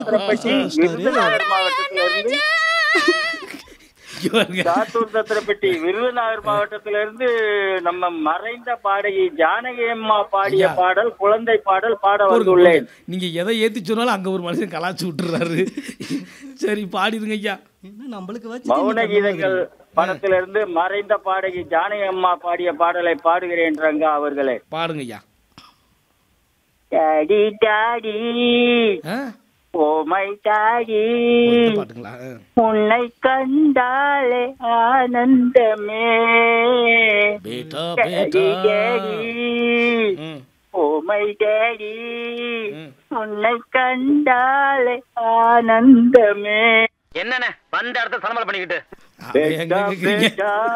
சத்திரப்பட்டி விருதுநகர் மாவட்டத்துல இருந்து இங்க பாருங்க. சாத்தூர் சத்திரப்பட்டி விருதுநகர் மாவட்டத்துல இருந்து நம்ம மறைந்த பாடகி ஜானகி அம்மா பாடிய ஐயா. பாடல் குழந்தை பாடல் பாட பொறுங்க, வந்துள்ளேன் பொறுங்க. நீங்க எதை ஏத்தி சொன்னாலும் அங்க ஒரு மனுஷன் கலாச்சு விட்டுறாரு சரி பாடிடுங்க ஐயா என்ன நம்மளுக்கு வச்சு மௌன கீதங்கள் படத்துல இருந்து மறைந்த பாடகி ஜானகி அம்மா பாடிய பாடலை பாடுகிறேன் ரங்கா அவர்களே பாடுங்க ஐயா டாடி டாடி ஆ? ஓ மை டாடி இந்த பாட்டுங்களா ஆ. உன்னை கண்டாலே ஆனந்தமே பேட்டா டாடி பேட்டா டாடி ம், ஓ மை டாடி ம். உன்னை கண்டாலே ஆனந்தமே என்னண்ணே வந்த இடத்த சலமல் பண்ணிக்கிட்டு அதை எங்க பேட்டா கேக்குறீங்க பேட்டா